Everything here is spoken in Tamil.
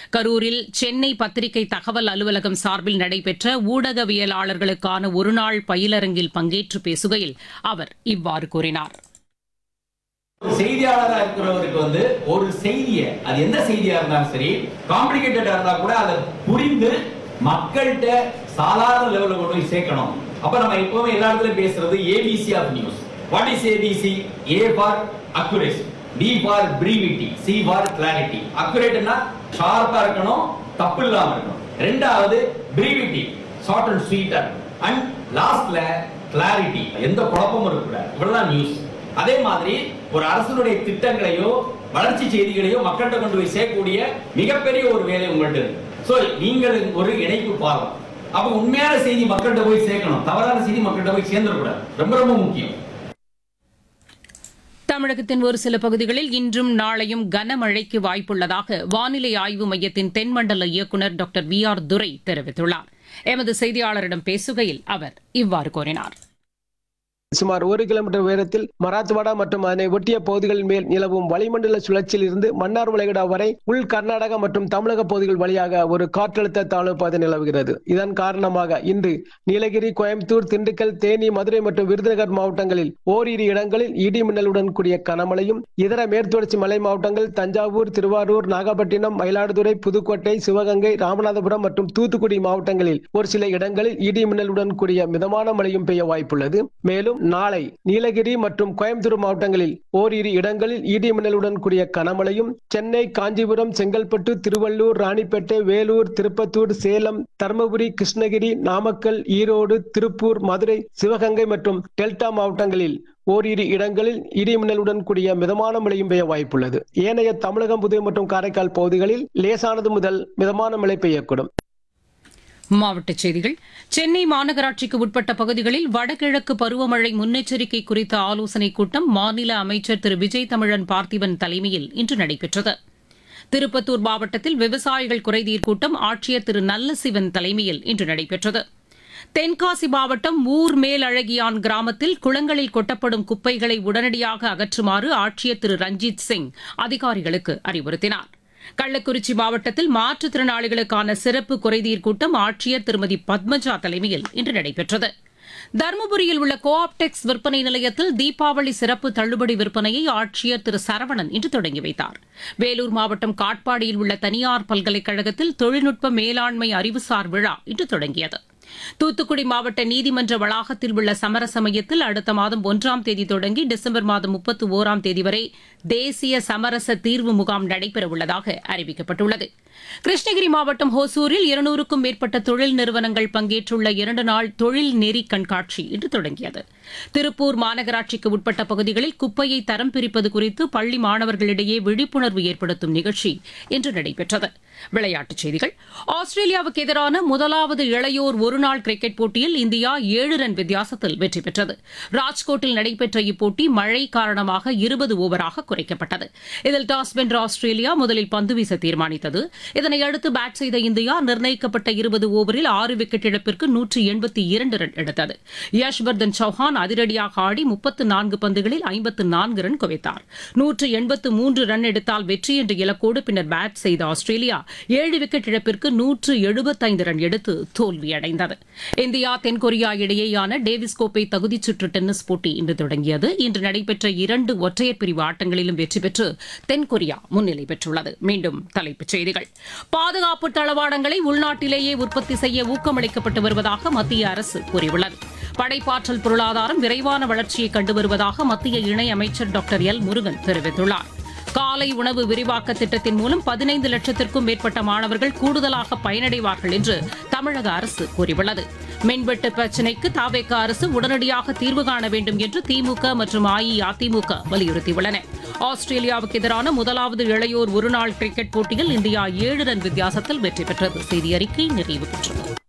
கரூரில் சென்னை பத்திரிகை தகவல் அலுவலகம் சார்பில் நடைபெற்ற ஊடகவியலாளர்களுக்கான ஒருநாள் பயிலரங்கில் பங்கேற்று பேசுகையில் அவர் இவ்வாறு கூறினார் ஒரு செய்தியாளரா இருக்கிறவருக்கு வந்து ஒரு செய்தியை அது எந்த செய்தியா இருந்தாலும் சரி காம்ப்ளிகேட்டடா இருந்தா கூட அதை புரிந்து மக்கள்கிட்ட சாதாரண லெவல்ல கொண்டு போய் சேர்க்கணும் அப்ப நம்ம எப்பவுமே எல்லா இடத்துலயும் பேசுறது ABC of news what is ABC A for accuracy B for brevity C for clarity அக்குரேட்னா ஷார்ப்பா இருக்கணும் தப்பு இல்லாம இருக்கணும் ரெண்டாவது brevity short and sweeter and லாஸ்ட்ல கிளாரிட்டி எந்த குழப்பமும் இருக்கக்கூடாது இவ்வளவுதான் நியூஸ் அதே மாதிரி ஒரு அரசனுடைய திட்டங்களையோ வளர்ச்சி செய்திகளையோ மக்கள்கிட்ட கொண்டு போய் சேர்க்கக்கூடிய மிகப்பெரிய ஒரு வேலை உங்கள்கிட்ட இருக்கு சோ நீங்கள் ஒரு இணைப்பு பாலம் அப்ப உண்மையான செய்தி மக்கள்கிட்ட போய் சேர்க்கணும் தவறான செய்தி மக்கள்கிட்ட போய் சேர்ந்துடக்கூடாது ரொம்ப ரொம்ப முக்கியம் தமிழகத்தின் ஒரு சில பகுதிகளில் இன்றும் நாளையும் கனமழைக்கு வாய்ப்புள்ளதாக வானிலை ஆய்வு மையத்தின் தென்மண்டல இயக்குநர் டாக்டர் வி ஆர் துரை தெரிவித்துள்ளார் எமது செய்தியாளரிடம் பேசுகையில் அவர் இவ்வாறு கூறினார் சுமார் ஒரு கிலோமீட்டர் உயரத்தில் மராத்வாடா மற்றும் அதனை ஒட்டிய பகுதிகளின் மேல் நிலவும் வளிமண்டல சுழற்சியில் இருந்து மன்னார் வளைகுடா வரை உள் கர்நாடகா மற்றும் தமிழக பகுதிகள் வழியாக ஒரு காற்றழுத்த தாழ்வு பாதை நிலவுகிறது இதன் காரணமாக இன்று நீலகிரி கோயம்புத்தூர் திண்டுக்கல் தேனி மதுரை மற்றும் விருதுநகர் மாவட்டங்களில் ஓரிரு இடங்களில் இடி மின்னலுடன் கூடிய கனமழையும் இதர மேற்குத்தொடர்ச்சி மலை மாவட்டங்கள் தஞ்சாவூர் திருவாரூர் நாகப்பட்டினம் மயிலாடுதுறை புதுக்கோட்டை சிவகங்கை ராமநாதபுரம் மற்றும் தூத்துக்குடி மாவட்டங்களில் ஒரு சில இடங்களில் இடி மின்னலுடன் கூடிய மிதமான மழையும் பெய்ய வாய்ப்புள்ளது மேலும் நாளை நீலகிரி மற்றும் கோயம்புத்தூர் மாவட்டங்களில் ஓரிரு இடங்களில் இடி மின்னலுடன் கூடிய கனமழையும் சென்னை காஞ்சிபுரம் செங்கல்பட்டு திருவள்ளூர் ராணிப்பேட்டை வேலூர் திருப்பத்தூர் சேலம் தருமபுரி கிருஷ்ணகிரி நாமக்கல் ஈரோடு திருப்பூர் மதுரை சிவகங்கை மற்றும் டெல்டா மாவட்டங்களில் ஓரிரு இடங்களில் இடி மின்னலுடன் கூடிய மிதமான மழையும் பெய்ய வாய்ப்புள்ளது ஏனைய தமிழகம் புதுவை மற்றும் காரைக்கால் பகுதிகளில் லேசானது முதல் மிதமான மழை பெய்யக்கூடும் மாவட்டச் செய்திகள் சென்னை மாநகராட்சிக்கு உட்பட்ட பகுதிகளில் வடகிழக்கு பருவமழை முன்னெச்சரிக்கை குறித்த ஆலோசனைக் கூட்டம் மாநில அமைச்சர் திரு விஜய் தமிழன் பார்த்திபன் தலைமையில் இன்று நடைபெற்றது திருப்பத்தூர் மாவட்டத்தில் விவசாயிகள் குறைதீர் கூட்டம் ஆட்சியர் திரு நல்லசிவன் தலைமையில் இன்று நடைபெற்றது தென்காசி மாவட்டம் ஊர் மேலழகியான் கிராமத்தில் குளங்களில் கொட்டப்படும் குப்பைகளை உடனடியாக அகற்றுமாறு ஆட்சியர் திரு ரஞ்சித் சிங் அதிகாரிகளுக்கு அறிவுறுத்தினார் கள்ளக்குறிச்சி மாவட்டத்தில் மாற்றுத்திறனாளிகளுக்கான சிறப்பு குறைதீர் கூட்டம் ஆட்சியர் திருமதி பத்மஜா தலைமையில் இன்று நடைபெற்றது தருமபுரியில் உள்ள கோஆப்டெக்ஸ் விற்பனை நிலையத்தில் தீபாவளி சிறப்பு தள்ளுபடி விற்பனையை ஆட்சியர் திரு சரவணன் இன்று தொடங்கி வைத்தார் வேலூர் மாவட்டம் காட்பாடியில் உள்ள தனியார் பல்கலைக்கழகத்தில் தொழில்நுட்ப மேலாண்மை அறிவுசார் விழா இன்று தொடங்கியது தூத்துக்குடி மாவட்ட நீதிமன்ற வளாகத்தில் உள்ள சமரச மையத்தில் அடுத்த மாதம் ஒன்றாம் தேதி தொடங்கி டிசம்பர் மாதம் முப்பத்தி ஓராம் தேதி வரை தேசிய சமரச தீர்வு முகாம் நடைபெறவுள்ளதாக அறிவிக்கப்பட்டுள்ளது கிருஷ்ணகிரி மாவட்டம் ஹோசூரில் இருநூறுக்கும் மேற்பட்ட தொழில் நிறுவனங்கள் பங்கேற்றுள்ள இரண்டு நாள் தொழில் நெறி கண்காட்சி இன்று தொடங்கியது திருப்பூர் மாநகராட்சிக்கு உட்பட்ட பகுதிகளில் குப்பையை தரம் பிரிப்பது குறித்து பள்ளி மாணவர்களிடையே விழிப்புணர்வு ஏற்படுத்தும் நிகழ்ச்சி இன்று நடைபெற்றது விளையாட்டுச் செய்திகள் ஆஸ்திரேலியாவுக்கு எதிரான முதலாவது இளையோர் ஒருநாள் கிரிக்கெட் போட்டியில் இந்தியா ஏழு ரன் வித்தியாசத்தில் வெற்றி பெற்றது ராஜ்கோட்டில் நடைபெற்ற இப்போட்டி மழை காரணமாக இருபது ஓவராக குறைக்கப்பட்டது இதில் டாஸ் வென்ற ஆஸ்திரேலியா முதலில் பந்து வீச தீர்மானித்தது இதனையடுத்து பேட் செய்த இந்தியா நிர்ணயிக்கப்பட்ட இருபது ஓவரில் ஆறு விக்கெட் இழப்பிற்கு நூற்றி எண்பத்தி இரண்டு ரன் எடுத்தது யஷ்வர்தன் சௌஹான் அதிரடியாக ஆடி முப்பத்து நான்கு பந்துகளில் ஐம்பத்து நான்கு ரன் குவித்தார் நூற்று எண்பத்து மூன்று ரன் எடுத்தால் வெற்றி என்ற இலக்கோடு பின்னர் பேட் செய்த ஆஸ்திரேலியா ஏழு விக்கெட் இழப்பிற்கு நூற்று எழுபத்தைந்து ரன் எடுத்து தோல்வியடைந்தது இந்தியா தென்கொரியா இடையேயான டேவிஸ் கோப்பை தகுதிச் சுற்று டென்னிஸ் போட்டி இன்று தொடங்கியது இன்று நடைபெற்ற இரண்டு ஒற்றையர் பிரிவு ஆட்டங்களிலும் வெற்றி பெற்று தென்கொரியா முன்னிலை பெற்றுள்ளது மீண்டும் தலைப்புச் செய்திகள் பாதுகாப்பு தளவாடங்களை உள்நாட்டிலேயே உற்பத்தி செய்ய ஊக்கமளிக்கப்பட்டு வருவதாக மத்திய அரசு கூறியுள்ளது படைப்பாற்றல் பொருளாதாரம் விரைவான வளர்ச்சியை கண்டு வருவதாக மத்திய இணையமைச்சர் டாக்டர் எல் முருகன் தெரிவித்துள்ளார் காலை உணவு விரிவாக்க திட்டத்தின் மூலம் பதினைந்து லட்சத்திற்கும் மேற்பட்ட மாணவர்கள் கூடுதலாக பயனடைவார்கள் என்று தமிழக அரசு கூறியுள்ளது மின்வெட்டு பிரச்சினைக்கு தாவேக அரசு உடனடியாக தீர்வு காண வேண்டும் என்று திமுக மற்றும் அஇஅதிமுக வலியுறுத்தியுள்ளன ஆஸ்திரேலியாவுக்கு எதிரான முதலாவது இளையோர் ஒருநாள் கிரிக்கெட் போட்டியில் இந்தியா ஏழு ரன் வித்தியாசத்தில் வெற்றி பெற்றது செய்தி அறிக்கை நிறைவு பெற்றது